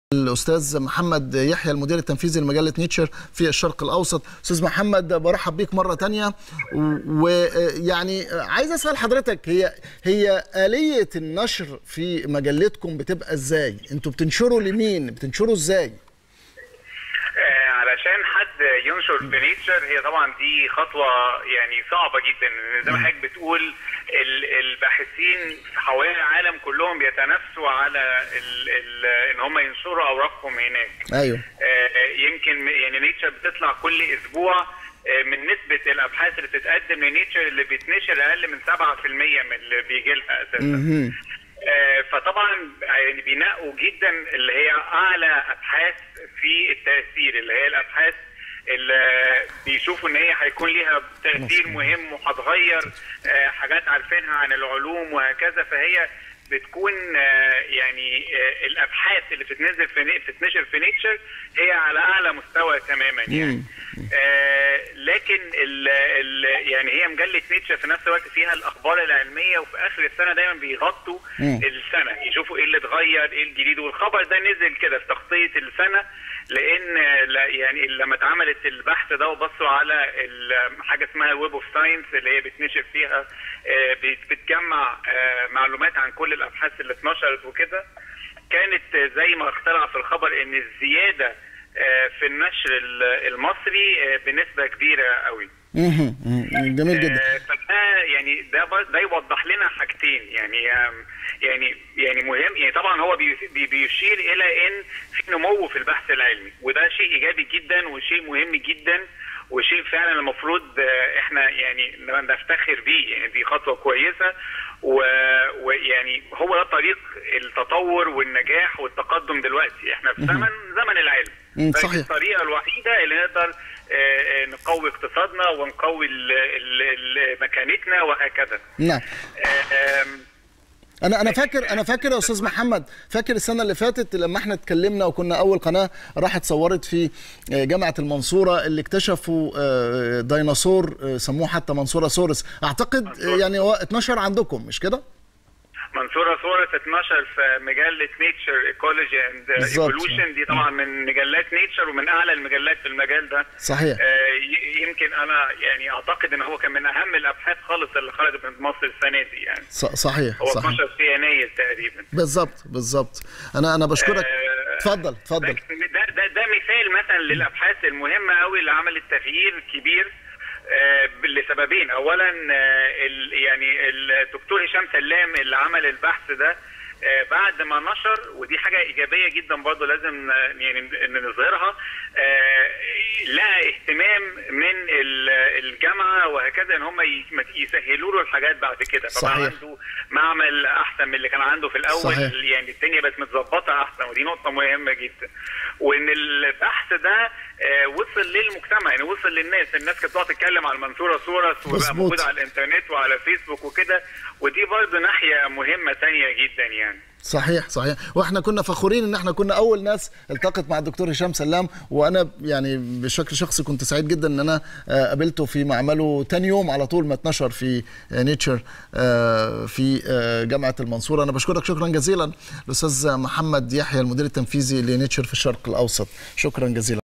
الاستاذ محمد يحيى المدير التنفيذي لمجله نيتشر في الشرق الاوسط استاذ محمد برحب بيك مره تانية ويعني عايز اسال حضرتك هي هي اليه النشر في مجلتكم بتبقى ازاي انتوا بتنشروا لمين بتنشروا ازاي آه، علشان حد ينشر في نيتشر هي طبعا دي خطوه يعني صعبه جدا لأن زي ما حضرتك بتقول ال- الباحثين حوالين العالم كلهم بيتنافسوا على ال ال ان هم ينشروا اوراقهم هناك ايوه آه، يمكن م- يعني نيتشر بتطلع كل اسبوع آه، من نسبة الأبحاث اللي بتتقدم لنيتشر اللي بتنشر أقل من 7% من اللي بيجي لها أساسا. مهم. آه، فطبعا يعني بينقوا جدا اللي هي أعلى أبحاث في التأثير اللي هي الأبحاث اللي بيشوفوا ان هي هيكون ليها تاثير مهم وهتغير آه، حاجات عارفينها عن العلوم وهكذا فهي بتكون آه، يعني آه، الابحاث اللي بتتنزل في ني- بتتنشر في نيتشر هي على اعلى مستوى تماما يعني آه، لكن ال ال يعني هي مجله نيتشر في نفس الوقت فيها الاخبار العلميه وفي اخر السنه دايما بيغطوا مم. السنه يشوفوا ايه اللي اتغير ايه الجديد والخبر ده نزل كده في تغطيه السنه لان لا- يعني لما اتعملت البحث ده وبصوا على ال- حاجه اسمها ويب اوف ساينس اللي هي بتنشر فيها آه، بت- بتجمع آه، معلومات عن كل الابحاث اللي اتنشرت وكده كانت آه، زي ما اخترع في الخبر ان الزياده آه، في النشر ال- المصري آه، بنسبه كبيره قوي مهم. مهم. جميل جدا آه، فده يعني ده بر- ده يوضح لنا حاجتين يعني آم، يعني يعني مهم يعني طبعا هو بي- بي- بيشير الى ان في نمو في البحث العلمي وده شيء ايجابي جدا وشيء مهم جدا وشيء فعلا المفروض آه، احنا يعني نفتخر بيه يعني دي خطوه كويسه و- ويعني هو ده طريق التطور والنجاح والتقدم دلوقتي احنا في زمن زمن العلم مم، فدي صحيح. الطريقه الوحيده اللي نقدر آه، آه، نقوي اقتصادنا ونقوي ال- ال- ال- مكانتنا وهكذا نعم آه، آم، انا انا فاكر انا فاكر يا استاذ محمد فاكر السنه اللي فاتت لما احنا اتكلمنا وكنا اول قناه راحت صورت في جامعه المنصوره اللي اكتشفوا آه، ديناصور آه، سموه حتى منصوراسورس اعتقد آه، يعني هو اتنشر عندكم مش كده؟ منصوره صورة 12 في مجله نيتشر ايكولوجي اند بالظبط. ايفولوشن دي طبعا من مجلات نيتشر ومن اعلى المجلات في المجال ده صحيح آه، ي- يمكن انا يعني اعتقد ان هو كان من اهم الابحاث خالص اللي خرجت من مصر السنه دي يعني ص- صحيح هو صحيح 12 في يناير تقريبا بالظبط بالظبط انا انا بشكرك آه، اتفضل اتفضل لكن ده ده ده مثال مثلا للابحاث المهمه قوي اللي عملت تغيير كبير آه، لسببين اولا آه، ال- يعني الدكتور هشام سلام اللي عمل البحث ده آه، بعد ما نشر ودي حاجه ايجابيه جدا برضه لازم آه، يعني ن- نظهرها آه، لقى اهتمام من ال- الجامعه وهكذا ان هم ي- يسهلوا له الحاجات بعد كده فبقى صحيح. عنده معمل احسن من اللي كان عنده في الاول صحيح. يعني الدنيا بقت متظبطه احسن ودي نقطه مهمه جدا وان البحث ده آه، وصل للمجتمع يعني وصل للناس الناس كانت بتقعد تتكلم على المنصوره صوره وبقى مظبوط. موجود على الانترنت وعلى فيسبوك وكده ودي برضه ناحيه مهمه ثانيه جدا يعني صحيح صحيح واحنا كنا فخورين ان احنا كنا اول ناس التقت مع الدكتور هشام سلام وانا يعني بشكل شخصي كنت سعيد جدا ان انا آه، قابلته في معمله تاني يوم على طول ما اتنشر في آه، نيتشر آه، في آه، جامعه المنصوره انا بشكرك شكرا جزيلا الاستاذ محمد يحيى المدير التنفيذي لنيتشر في الشرق الاوسط شكرا جزيلا